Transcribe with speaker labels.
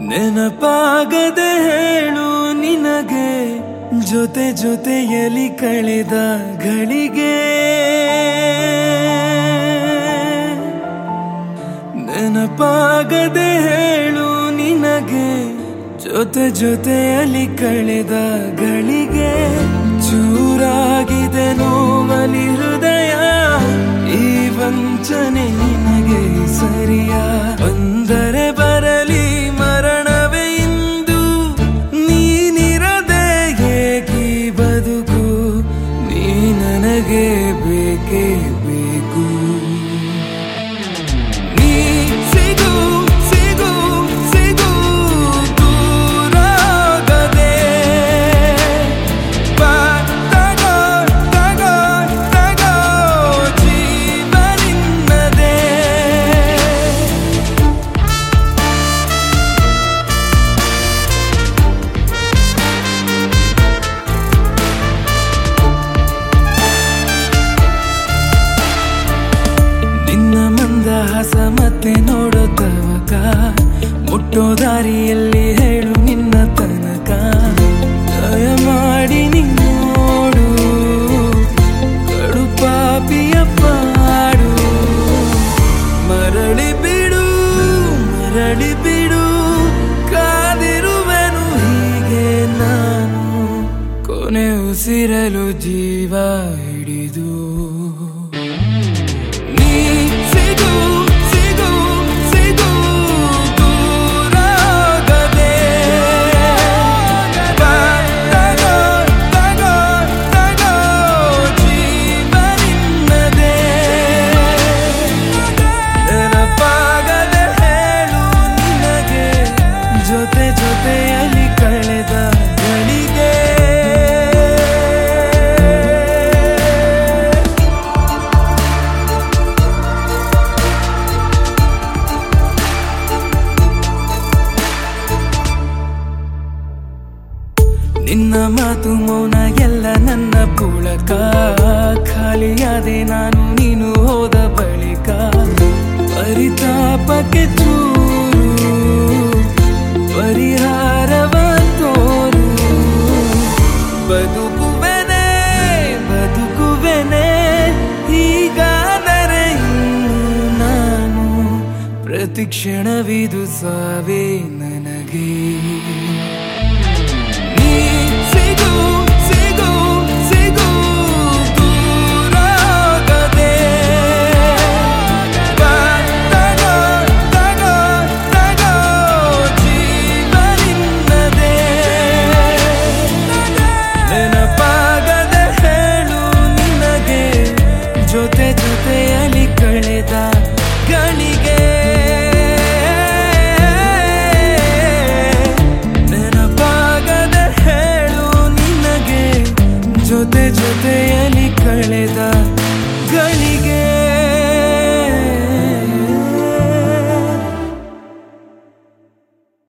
Speaker 1: ನೆನಪಾಗದೆ ಹೇಳು ನಿನಗೆ ಜೊತೆ ಜೊತೆಯಲ್ಲಿ ಕಳೆದ ಗಳಿಗೆ ನೆನಪಾಗದೆ ಹೇಳು ನಿನಗೆ ಜೊತೆ ಜೊತೆಯಲ್ಲಿ ಕಳೆದ ಗಳಿಗೆ ಚೂರಾಗಿದೆ ನೋವಲಿ ಹೃದಯ ಈ ವಂಚನೆ ನಿನಗೆ ಸರಿಯ ಅಂದರೆ ಬರಲಿ ಮರಣವೇ ಇಂದು ನೀನಿರದೆ ಏಕಿ ಬದುಕು ನೀ ನನಗೆ ಬೇಕೇ ಬೇಕು ನೀ ಸಿಗು ಸಿಗು ಸಿಗು ದೂರಾಗದೆ ಬಾ ತಗೋ ತಗೋ ತಗೋ ಜೀವ ನಿನ್ನದೇ ನಿನ್ನ ಮಂದಹಾಸ ಮತ್ತೆ ನೋಡೋ ತವಕ ಮುಟ್ಟೋ ದಾರಿಯಲ್ಲಿ ಹೇಳು ನಿನ್ನ ತನಕ ದಯಮಾಡಿ ನಿನ್ನೋಡು ಕಡು ಪಾಪಿಯ ಪಾಡು ಮರಳಿ ಬಿಡು ಮರಳಿ ಬಿಡು ಕಾದಿರುವೆನು ಹೀಗೆ ನಾನು ಕೊನೆ ಉಸಿರಲು ಜೀವ ಹಿಡಿದು ನೀ ಸಿಗು ಸಿಗು ಸಿಗು ದೂರಾಗದೆ ಬಾ ತಗೋ ತಗೋ ತಗೋ ಜೀವ ನಿನ್ನದೇ ನೆನಪಾಗದೆ ಹೇಳು ನಿನಗೆ ಜೊತೆ ಜೊತೆಯಲ್ಲಿ ಕಳೆದ ಗಳಿಗೆ ನಿನ್ನ ಮಾತು ಮೌನ ಎಲ್ಲ ನನ್ನ ಪುಳಕ ಖಾಲಿಯಾದೆ ನಾನು ನೀನು ಹೋದ ಬಳಿಕ ಪರಿತಾಪಕ್ಕೆ ಚೂರು ಪರಿಹಾರವ ತೋರು ಬದುಕುವೆನೆ ಬದುಕುವೆನೆ ಹೀಗಾದರೆ ಇನ್ನು ನಾನು ಪ್ರತಿ ಕ್ಷಣವಿದು ಸಾವೇ ನನಗೆ ನೀ ಸಿಗು ಸಿಗು ಸಿಗು ದೂರಾಗದೆ ಬಾ ತಗೋ ತಗೋ ತಗೋ ಜೀವ ನಿನ್ನದೇ ನೆನಪಾಗದೆ ಹೇಳು ನಿನಗೆ ಜೊತೆ ಜೊತೆಯಲ್ಲಿ ಕಳೆದ ಗಳಿಗೆ ನೆನಪಾಗದೆ ಹೇಳು ನಿನಗೆ ಜೊತೆ ಜೊತೆಯಲ್ಲಿ ಕಳೆದ ಗಳಿಗೆ